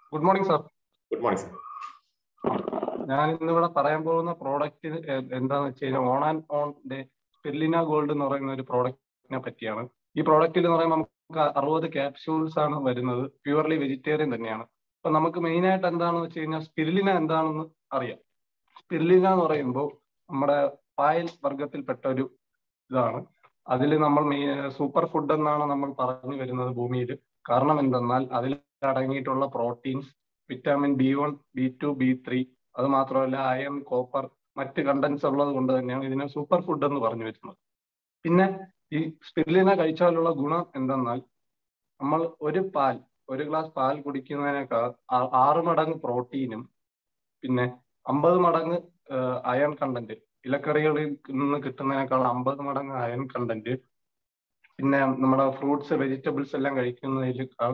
good morning sir good morning sir ഞാൻ ഇന്നിവിടെ പറയാൻ പോകുന്ന പ്രോഡക്റ്റ് എന്താന്ന് വെച്ച് കഴിഞ്ഞാൽ on and on spirulina gold എന്ന് പറയുന്ന ഒരു പ്രോഡക്റ്റിനെ പറ്റിയാണ് ഈ പ്രോഡക്റ്റിൽ എന്ന് പറയുമ്പോൾ നമുക്ക് അറുപത് ക്യാപ്സ്യൂൾസ് ആണ് വരുന്നത് പ്യുവർലി വെജിറ്റേറിയൻ തന്നെയാണ് അപ്പൊ നമുക്ക് മെയിൻ ആയിട്ട് എന്താണെന്ന് വെച്ച് കഴിഞ്ഞാൽ സ്പിർലിന എന്താണെന്ന് അറിയാം സ്പിർലിന എന്ന് പറയുമ്പോൾ നമ്മുടെ പായൽ വർഗത്തിൽപ്പെട്ട ഒരു ഇതാണ് അതിൽ നമ്മൾ സൂപ്പർ ഫുഡ് എന്നാണ് നമ്മൾ പറഞ്ഞു വരുന്നത് ഭൂമിയിൽ കാരണം എന്തെന്നാൽ അതിൽ അടങ്ങിയിട്ടുള്ള proteins vitamin B one B two B three അത് മാത്രമല്ല അയൺ കോപ്പർ മറ്റ് കണ്ടൻസ് ഉള്ളത് കൊണ്ട് തന്നെയാണ് ഇതിനെ സൂപ്പർ ഫുഡ് എന്ന് പറഞ്ഞു വരുന്നത് പിന്നെ ഈ സ്പിരുലിന കഴിച്ചാലുള്ള ഗുണം എന്തെന്നാൽ നമ്മൾ ഒരു പാൽ ഒരു ഗ്ലാസ് പാൽ കുടിക്കുന്നതിനേക്കാൾ ആറ് മടങ്ങ് പ്രോട്ടീനും പിന്നെ അമ്പത് മടങ്ങ് അയൺ കണ്ടന്റ് ഇലക്കറികളിൽ നിന്ന് കിട്ടുന്നതിനേക്കാൾ അമ്പത് മടങ്ങ് അയൺ കണ്ടന്റ് പിന്നെ നമ്മുടെ ഫ്രൂട്ട്സ് വെജിറ്റബിൾസ് എല്ലാം കഴിക്കുന്നതിൽ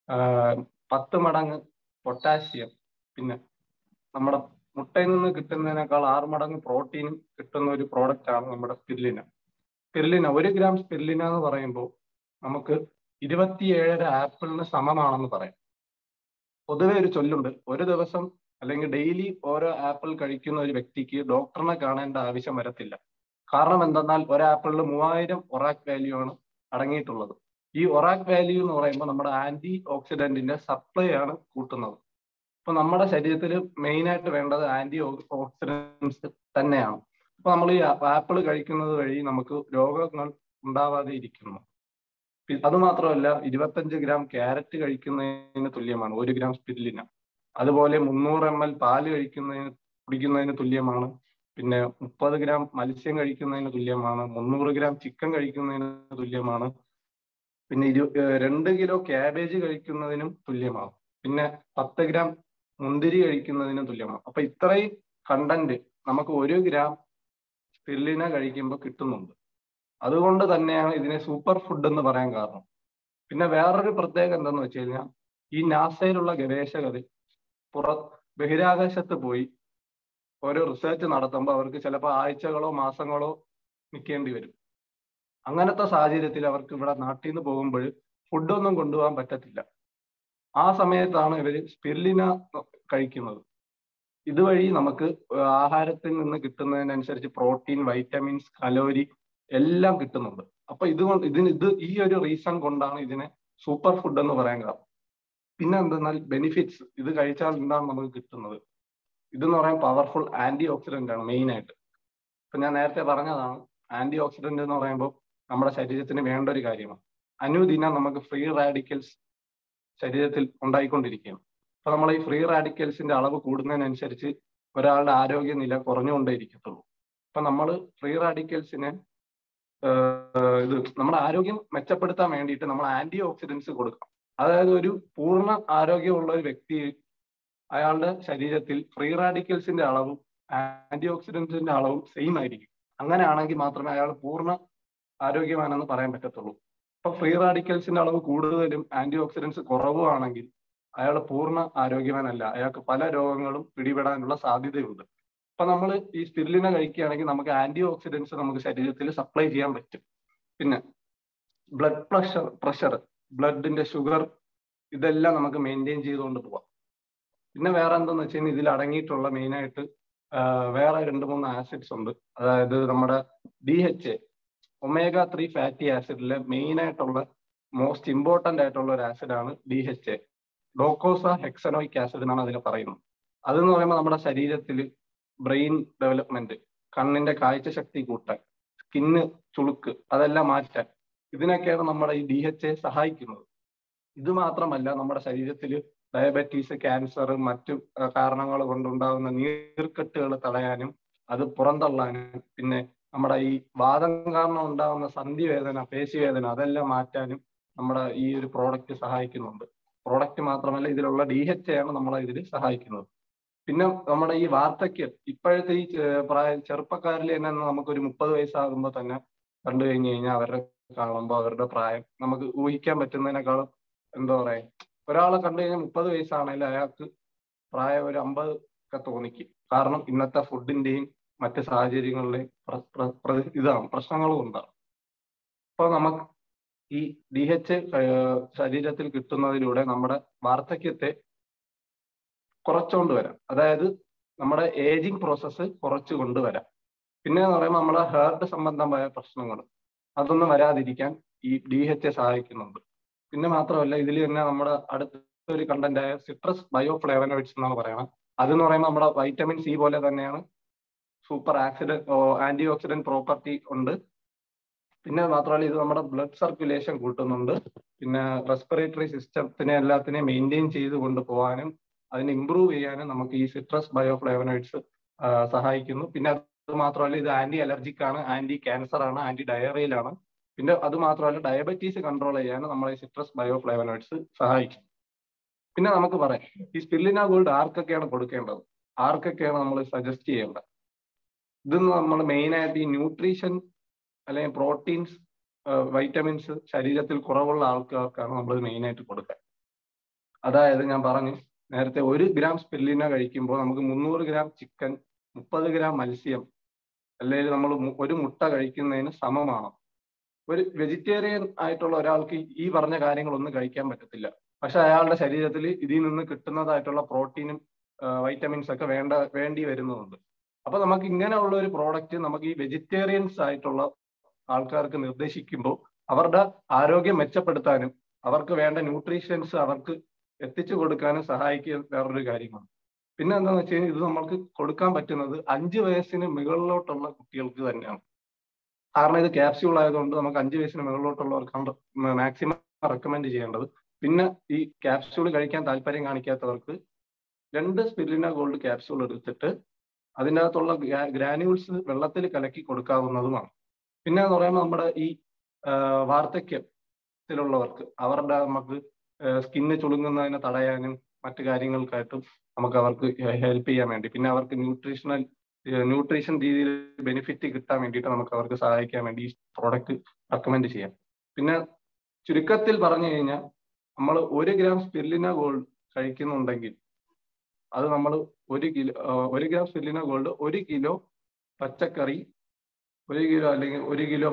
പത്ത് മടങ്ങ് പൊട്ടാസ്യം പിന്നെ നമ്മുടെ മുട്ടയിൽ നിന്ന് കിട്ടുന്നതിനേക്കാൾ ആറ് മടങ്ങ് പ്രോട്ടീനും കിട്ടുന്ന ഒരു പ്രോഡക്റ്റ് ആണ് നമ്മുടെ സ്പിർലിന സ്പിർലിന ഒരു ഗ്രാം സ്പിർലിന എന്ന് പറയുമ്പോൾ നമുക്ക് ഇരുപത്തിയേഴര ആപ്പിളിന് സമമാണെന്ന് പറയാം പൊതുവെ ഒരു ചൊല്ലുണ്ട് ഒരു ദിവസം അല്ലെങ്കിൽ ഡെയിലി ഓരോ ആപ്പിൾ കഴിക്കുന്ന ഒരു വ്യക്തിക്ക് ഡോക്ടറിനെ കാണേണ്ട ആവശ്യം വരത്തില്ല കാരണം എന്തെന്നാൽ ഒരു ആപ്പിളിൽ മൂവായിരം ഒറാക് വാല്യൂ ആണ് അടങ്ങിയിട്ടുള്ളത് ഈ ഒറാക് വാല്യൂ എന്ന് പറയുമ്പോൾ നമ്മുടെ ആന്റി ഓക്സിഡന്റിന്റെ സപ്ലൈ ആണ് കൂട്ടുന്നത് അപ്പൊ നമ്മുടെ ശരീരത്തിൽ മെയിൻ ആയിട്ട് വേണ്ടത് ആന്റി ഓക്സിഡൻസ് തന്നെയാണ് അപ്പൊ നമ്മൾ ഈ ആപ്പിൾ കഴിക്കുന്നത് വഴി നമുക്ക് രോഗങ്ങൾ ഉണ്ടാവാതെ ഇരിക്കുന്നു അത് മാത്രമല്ല ഇരുപത്തഞ്ച് ഗ്രാം ക്യാരറ്റ് കഴിക്കുന്നതിന് തുല്യമാണ് ഒരു ഗ്രാം സ്പിരിലിന അതുപോലെ മുന്നൂറ് എം എൽ പാല് കഴിക്കുന്നതിന് കുടിക്കുന്നതിന് തുല്യമാണ് പിന്നെ മുപ്പത് ഗ്രാം മത്സ്യം കഴിക്കുന്നതിന് തുല്യമാണ് മുന്നൂറ് ഗ്രാം ചിക്കൻ കഴിക്കുന്നതിന് തുല്യമാണ് പിന്നെ ഇരു രണ്ട് കിലോ ക്യാബേജ് കഴിക്കുന്നതിനും തുല്യമാണ് പിന്നെ പത്ത് ഗ്രാം മുന്തിരി കഴിക്കുന്നതിനും തുല്യമാണ് അപ്പൊ ഇത്രയും കണ്ടന്റ് നമുക്ക് ഒരു ഗ്രാം സ്പിർലിന കഴിക്കുമ്പോൾ കിട്ടുന്നുണ്ട് അതുകൊണ്ട് തന്നെയാണ് ഇതിനെ സൂപ്പർ ഫുഡ് എന്ന് പറയാൻ കാരണം പിന്നെ വേറൊരു പ്രത്യേകത എന്താന്ന് വെച്ച് കഴിഞ്ഞാൽ ഈ നാസയിലുള്ള ഗവേഷകർ പുറ ബഹിരാകാശത്ത് പോയി ഓരോ റിസർച്ച് നടത്തുമ്പോൾ അവർക്ക് ചിലപ്പോൾ ആഴ്ചകളോ മാസങ്ങളോ നിൽക്കേണ്ടി വരും അങ്ങനത്തെ സാഹചര്യത്തിൽ അവർക്ക് ഇവിടെ നാട്ടിൽ നിന്ന് പോകുമ്പോൾ ഫുഡൊന്നും കൊണ്ടുപോകാൻ പറ്റത്തില്ല ആ സമയത്താണ് ഇവർ സ്പിർലിന കഴിക്കുന്നത് ഇതുവഴി നമുക്ക് ആഹാരത്തിൽ നിന്ന് കിട്ടുന്നതിനനുസരിച്ച് പ്രോട്ടീൻ വൈറ്റമിൻസ് കലോരി എല്ലാം കിട്ടുന്നുണ്ട് അപ്പൊ ഇതുകൊണ്ട് ഇതിന് ഇത് ഈ ഒരു റീസൺ കൊണ്ടാണ് ഇതിനെ സൂപ്പർ ഫുഡ് എന്ന് പറയാൻ കാരണം പിന്നെ എന്തെന്നാൽ ബെനിഫിറ്റ്സ് ഇത് കഴിച്ചാൽ എന്താണ് നമുക്ക് കിട്ടുന്നത് ഇതെന്ന് പറയാൻ പവർഫുൾ ആന്റി ഓക്സിഡന്റ് ആണ് മെയിൻ ആയിട്ട് ഇപ്പൊ ഞാൻ നേരത്തെ പറഞ്ഞതാണ് ആന്റി ഓക്സിഡന്റ് എന്ന് പറയുമ്പോൾ നമ്മുടെ ശരീരത്തിന് വേണ്ട ഒരു കാര്യമാണ് അനുദിനം നമുക്ക് ഫ്രീ റാഡിക്കൽസ് ശരീരത്തിൽ ഉണ്ടായിക്കൊണ്ടിരിക്കുകയാണ് അപ്പൊ നമ്മൾ ഈ ഫ്രീ റാഡിക്കൽസിന്റെ അളവ് കൂടുന്നതിനനുസരിച്ച് ഒരാളുടെ ആരോഗ്യനില കുറഞ്ഞുകൊണ്ടേയിരിക്കത്തുള്ളൂ അപ്പൊ നമ്മൾ ഫ്രീ റാഡിക്കൽസിനെ ഇത് നമ്മുടെ ആരോഗ്യം മെച്ചപ്പെടുത്താൻ വേണ്ടിയിട്ട് നമ്മൾ ആന്റി ഓക്സിഡൻസ് കൊടുക്കണം അതായത് ഒരു പൂർണ്ണ ആരോഗ്യമുള്ള ഒരു വ്യക്തി അയാളുടെ ശരീരത്തിൽ ഫ്രീ റാഡിക്കൽസിന്റെ അളവും ആന്റി ഓക്സിഡൻസിന്റെ അളവും സെയിം ആയിരിക്കും അങ്ങനെയാണെങ്കിൽ മാത്രമേ അയാൾ പൂർണ്ണ ആരോഗ്യവാനെന്ന് പറയാൻ പറ്റത്തുള്ളൂ ഇപ്പൊ ഫ്രീ റാഡിക്കൽസിന്റെ അളവ് കൂടുതലും ആന്റി ഓക്സിഡൻസ് കുറവുമാണെങ്കിൽ അയാൾ പൂർണ്ണ ആരോഗ്യവാനല്ല അയാൾക്ക് പല രോഗങ്ങളും പിടിപെടാനുള്ള സാധ്യതയുണ്ട് അപ്പൊ നമ്മൾ ഈ സ്പിരുലിന കഴിക്കുകയാണെങ്കിൽ നമുക്ക് ആന്റി ഓക്സിഡൻസ് നമുക്ക് ശരീരത്തിൽ സപ്ലൈ ചെയ്യാൻ പറ്റും പിന്നെ ബ്ലഡ് പ്രഷർ പ്രഷർ ബ്ലഡിന്റെ ഷുഗർ ഇതെല്ലാം നമുക്ക് മെയിൻറ്റെയിൻ ചെയ്തുകൊണ്ട് പോവാം പിന്നെ വേറെ എന്താന്ന് വെച്ച് കഴിഞ്ഞാൽ ഇതിൽ അടങ്ങിയിട്ടുള്ള മെയിൻ ആയിട്ട് വേറെ രണ്ട് മൂന്ന് ആസിഡ്സ് ഉണ്ട് അതായത് നമ്മുടെ D H A omega three fatty ആസിഡിലെ മെയിൻ ആയിട്ടുള്ള മോസ്റ്റ് ഇമ്പോർട്ടന്റ് ആയിട്ടുള്ള ഒരു ആസിഡാണ് D H A docosa hexanoic acid എന്നാണ് അതിനെ പറയുന്നത് അതെന്ന് പറയുമ്പോൾ നമ്മുടെ ശരീരത്തിൽ ബ്രെയിൻ ഡെവലപ്മെന്റ് കണ്ണിന്റെ കാഴ്ചശക്തി കൂട്ടാൻ സ്കിന്ന് ചുളുക്ക് അതെല്ലാം മാറ്റാൻ ഇതിനൊക്കെയാണ് നമ്മുടെ ഈ ഡി എച്ച് എ സഹായിക്കുന്നത് ഇത് മാത്രമല്ല നമ്മുടെ ശരീരത്തിൽ ഡയബറ്റീസ് ക്യാൻസർ മറ്റു കാരണങ്ങൾ കൊണ്ടുണ്ടാകുന്ന നീർക്കെട്ടുകൾ തടയാനും അത് പുറന്തള്ളാനും പിന്നെ നമ്മുടെ ഈ വാദം കാരണം ഉണ്ടാകുന്ന സന്ധിവേദന പേശിവേദന അതെല്ലാം മാറ്റാനും നമ്മുടെ ഈ ഒരു പ്രോഡക്റ്റ് സഹായിക്കുന്നുണ്ട് പ്രോഡക്റ്റ് മാത്രമല്ല ഇതിലുള്ള ഡി എച്ച് ആണ് നമ്മളെ ഇതിൽ സഹായിക്കുന്നത് പിന്നെ നമ്മുടെ ഈ വാർദ്ധക്യം ഇപ്പോഴത്തെ ഈ പ്രായ ചെറുപ്പക്കാരിൽ തന്നെ നമുക്കൊരു മുപ്പത് വയസ്സാകുമ്പോൾ തന്നെ കണ്ടു കഴിഞ്ഞു കഴിഞ്ഞാൽ അവരുടെ കാണുമ്പോൾ അവരുടെ പ്രായം നമുക്ക് ഊഹിക്കാൻ പറ്റുന്നതിനേക്കാളും എന്താ പറയാ ഒരാളെ കണ്ടു കഴിഞ്ഞാൽ മുപ്പത് വയസ്സാണെങ്കിൽ അയാൾക്ക് പ്രായം ഒരു അമ്പത് ഒക്കെ തോന്നിക്കും കാരണം ഇന്നത്തെ ഫുഡിന്റെയും മറ്റ് സാഹചര്യങ്ങളിലെയും ഇതാണ് പ്രശ്നങ്ങളും ഉണ്ടാകും അപ്പൊ നമുക്ക് ഈ ഡി എച്ച് ശരീരത്തിൽ കിട്ടുന്നതിലൂടെ നമ്മുടെ വാർദ്ധക്യത്തെ കുറച്ചുകൊണ്ട് വരാം അതായത് നമ്മുടെ ഏജിങ് പ്രോസസ്സ് കുറച്ച് കൊണ്ടുവരാം പിന്നെ എന്ന് പറയുമ്പോൾ നമ്മുടെ ഹേർട്ട് സംബന്ധമായ പ്രശ്നങ്ങൾ അതൊന്നും വരാതിരിക്കാൻ ഈ ഡി എച്ച് എ സഹായിക്കുന്നുണ്ട് പിന്നെ മാത്രമല്ല ഇതിൽ തന്നെ നമ്മുടെ അടുത്ത ഒരു കണ്ടന്റ് ആയ സിട്രസ് ബയോ ഫ്ലേവനോയിഡ്സ് എന്നാണ് പറയുന്നത് അതെന്ന് പറയുമ്പോൾ നമ്മുടെ വൈറ്റമിൻ സി പോലെ തന്നെയാണ് super accident anti oxidant property ഉണ്ട് പിന്നെ മാത്രമല്ല ഇത് നമ്മുടെ ബ്ലഡ് സർക്കുലേഷൻ കൂട്ടുന്നുണ്ട് പിന്നെ റെസ്പിറേറ്ററി സിസ്റ്റത്തിനെ എല്ലാത്തിനെയും മെയിൻറ്റെയിൻ ചെയ്ത് കൊണ്ടുപോകാനും അതിനെ ഇമ്പ്രൂവ് ചെയ്യാനും നമുക്ക് ഈ സിട്രസ് ബയോഫ്ലേവനോയിഡ്സ് സഹായിക്കുന്നു പിന്നെ അത് മാത്രമല്ല ഇത് ആന്റി അലർജിക് ആണ് ആന്റി ക്യാൻസർ ആണ് ആന്റി ഡയറിയലാണ് പിന്നെ അത് മാത്രമല്ല ഡയബറ്റീസ് കൺട്രോൾ ചെയ്യാൻ നമ്മളെ സിട്രസ് ബയോഫ്ലേവനോയിഡ്സ് സഹായിക്കും പിന്നെ നമുക്ക് പറയാം ഈ സ്പില്ലിന ഗോൾഡ് ആർക്കൊക്കെയാണ് കൊടുക്കേണ്ടത് ആർക്കൊക്കെയാണ് നമ്മൾ സജസ്റ്റ് ചെയ്യേണ്ടത് ഇത് നമ്മൾ മെയിൻ ആയിട്ട് ഈ ന്യൂട്രീഷൻ അല്ലെങ്കിൽ പ്രോട്ടീൻസ് വൈറ്റമിൻസ് ശരീരത്തിൽ കുറവുള്ള ആൾക്കാർക്കാണ് നമ്മൾ മെയിൻ ആയിട്ട് കൊടുക്കുക അതായത് ഞാൻ പറഞ്ഞു നേരത്തെ ഒരു ഗ്രാം സ്പില്ലിന കഴിക്കുമ്പോൾ നമുക്ക് മുന്നൂറ് ഗ്രാം ചിക്കൻ മുപ്പത് ഗ്രാം മത്സ്യം അല്ലെങ്കിൽ നമ്മൾ ഒരു മുട്ട കഴിക്കുന്നതിന് സമമാണ് ഒരു വെജിറ്റേറിയൻ ആയിട്ടുള്ള ഒരാൾക്ക് ഈ പറഞ്ഞ കാര്യങ്ങളൊന്നും കഴിക്കാൻ പറ്റത്തില്ല പക്ഷെ അയാളുടെ ശരീരത്തിൽ ഇതിൽ നിന്ന് കിട്ടുന്നതായിട്ടുള്ള പ്രോട്ടീനും വൈറ്റമിൻസ് ഒക്കെ വേണ്ട വേണ്ടി വരുന്നുണ്ട് അപ്പൊ നമുക്ക് ഇങ്ങനെയുള്ള ഒരു പ്രോഡക്റ്റ് നമുക്ക് ഈ വെജിറ്റേറിയൻസ് ആയിട്ടുള്ള ആൾക്കാർക്ക് നിർദ്ദേശിക്കുമ്പോൾ അവരുടെ ആരോഗ്യം മെച്ചപ്പെടുത്താനും അവർക്ക് വേണ്ട ന്യൂട്രീഷ്യൻസ് അവർക്ക് എത്തിച്ചു കൊടുക്കാനും സഹായിക്കുക വേറൊരു കാര്യമാണ് പിന്നെ എന്താണെന്ന് വെച്ച് കഴിഞ്ഞാൽ ഇത് നമ്മൾക്ക് കൊടുക്കാൻ പറ്റുന്നത് അഞ്ച് വയസ്സിന് മുകളിലോട്ടുള്ള കുട്ടികൾക്ക് തന്നെയാണ് കാരണം ഇത് ക്യാപ്സ്യൂൾ ആയതുകൊണ്ട് നമുക്ക് അഞ്ച് വയസ്സിന് മുകളിലോട്ടുള്ളവർക്കാണ് മാക്സിമം റെക്കമെൻഡ് ചെയ്യേണ്ടത് പിന്നെ ഈ ക്യാപ്സ്യൂൾ കഴിക്കാൻ താല്പര്യം കാണിക്കാത്തവർക്ക് രണ്ട് സ്പില്ലിന ഗോൾഡ് ക്യാപ്സ്യൂൾ എടുത്തിട്ട് അതിൻ്റെ അകത്തുള്ള ഗ്രാനുൾസ് വെള്ളത്തിൽ കലക്കി കൊടുക്കാവുന്നതുമാണ് പിന്നെ എന്ന് പറയുമ്പോൾ നമ്മുടെ ഈ വാർദ്ധക്യത്തിലുള്ളവർക്ക് അവരുടെ നമുക്ക് സ്കിന്ന് ചുളുങ്ങുന്നതിനെ തടയാനും മറ്റു കാര്യങ്ങൾക്കായിട്ടും നമുക്ക് അവർക്ക് ഹെൽപ്പ് ചെയ്യാൻ വേണ്ടി പിന്നെ അവർക്ക് ന്യൂട്രീഷണൽ ന്യൂട്രീഷൻ രീതിയിൽ ബെനിഫിറ്റ് കിട്ടാൻ വേണ്ടിയിട്ട് നമുക്ക് അവർക്ക് സഹായിക്കാൻ വേണ്ടി ഈ പ്രോഡക്റ്റ് റെക്കമെൻഡ് ചെയ്യാം പിന്നെ ചുരുക്കത്തിൽ പറഞ്ഞു കഴിഞ്ഞാൽ നമ്മൾ ഒരു ഗ്രാം സ്പില്ലിന ഗോൾഡ് കഴിക്കുന്നുണ്ടെങ്കിൽ അത് നമ്മൾ ഒരു കിലോ ഒരു ഗ്രാം സ്പില്ലിന ഗോൾഡ് ഒരു കിലോ പച്ചക്കറി ഒരു കിലോ അല്ലെങ്കിൽ ഒരു കിലോ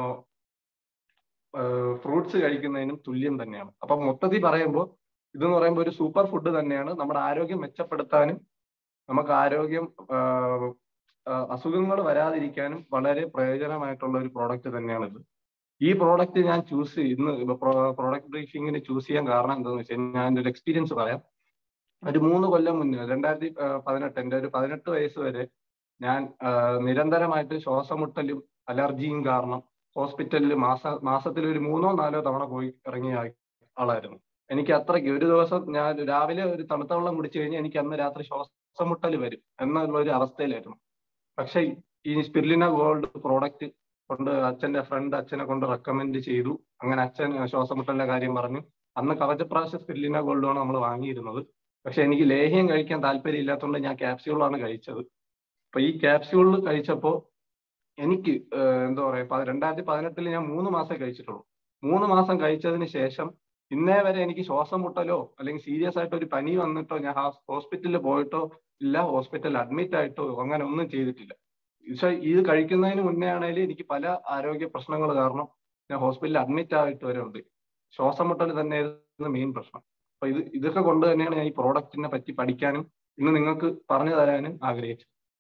ഫ്രൂട്ട്സ് കഴിക്കുന്നതിനും തുല്യം തന്നെയാണ് അപ്പൊ മൊത്തത്തിൽ പറയുമ്പോൾ ഇതെന്ന് പറയുമ്പോൾ ഒരു സൂപ്പർ ഫുഡ് തന്നെയാണ് നമ്മുടെ ആരോഗ്യം മെച്ചപ്പെടുത്താനും നമുക്ക് ആരോഗ്യം അസുഖങ്ങൾ വരാതിരിക്കാനും വളരെ പ്രയോജനമായിട്ടുള്ള ഒരു പ്രോഡക്റ്റ് തന്നെയാണ് ഇത് ഈ പ്രോഡക്റ്റ് ഞാൻ ചൂസ് ഇന്ന് പ്രോഡക്റ്റ് ബ്രീഫിങ്ങിന് ചൂസ് ചെയ്യാൻ കാരണം എന്താണെന്ന് വെച്ചാൽ ഞാൻ എൻ്റെ ഒരു എക്സ്പീരിയൻസ് പറയാം ഒരു മൂന്ന് കൊല്ലം മുന്നേ രണ്ടായിരത്തി പതിനെട്ട് എൻ്റെ ഒരു പതിനെട്ട് വയസ്സ് വരെ ഞാൻ നിരന്തരമായിട്ട് ശ്വാസമുട്ടലും അലർജിയും കാരണം ഹോസ്പിറ്റലിൽ മാസ മാസത്തിൽ ഒരു മൂന്നോ നാലോ തവണ പോയി ഇറങ്ങിയ ആളായിരുന്നു എനിക്ക് അത്രയ്ക്ക് ഒരു ദിവസം ഞാൻ രാവിലെ ഒരു തണുത്ത വെള്ളം കുടിച്ചു കഴിഞ്ഞാൽ എനിക്ക് അന്ന് രാത്രി ശ്വാസം മുട്ടൽ വരും എന്നുള്ള ഒരു അവസ്ഥയിലായിരുന്നു പക്ഷെ ഈ സ്പിർലിന ഗോൾഡ് പ്രോഡക്റ്റ് കൊണ്ട് അച്ഛന്റെ ഫ്രണ്ട് അച്ഛനെ കൊണ്ട് റെക്കമെൻഡ് ചെയ്തു അങ്ങനെ അച്ഛൻ ശ്വാസം മുട്ടലിന്റെ കാര്യം പറഞ്ഞു അന്ന് കവചപ്രാശ സ്പിർലിന ഗോൾഡാണ് നമ്മൾ വാങ്ങിയിരുന്നത് പക്ഷെ എനിക്ക് ലേഹ്യം കഴിക്കാൻ താല്പര്യം ഇല്ലാത്തതുകൊണ്ട് ഞാൻ ക്യാപ്സ്യൂളാണ് കഴിച്ചത് അപ്പൊ ഈ ക്യാപ്സ്യൂളിൽ കഴിച്ചപ്പോൾ എനിക്ക് എന്താ പറയാ രണ്ടായിരത്തി പതിനെട്ടിൽ ഞാൻ മൂന്ന് മാസം കഴിച്ചിട്ടുള്ളൂ മൂന്ന് മാസം കഴിച്ചതിന് ശേഷം ഇന്നേ വരെ എനിക്ക് ശ്വാസം മുട്ടലോ അല്ലെങ്കിൽ സീരിയസ് ആയിട്ട് ഒരു പനി വന്നിട്ടോ ഞാൻ ഹോസ്പിറ്റലിൽ പോയിട്ടോ ഇല്ല ഹോസ്പിറ്റലിൽ അഡ്മിറ്റ് ആയിട്ടോ അങ്ങനെ ഒന്നും ചെയ്തിട്ടില്ല പക്ഷെ ഇത് കഴിക്കുന്നതിന് മുന്നേ ആണെങ്കിലും എനിക്ക് പല ആരോഗ്യ പ്രശ്നങ്ങൾ കാരണം ഞാൻ ഹോസ്പിറ്റലിൽ അഡ്മിറ്റ് ആയിട്ട് വരെ ഉണ്ട് ശ്വാസം മുട്ടൽ തന്നെയായിരുന്നു മെയിൻ പ്രശ്നം അപ്പൊ ഇത് ഇതൊക്കെ കൊണ്ട് തന്നെയാണ് ഞാൻ ഈ പ്രോഡക്റ്റിനെ പറ്റി പഠിക്കാനും ഇന്ന് നിങ്ങൾക്ക് പറഞ്ഞു തരാനും ആഗ്രഹിച്ചത്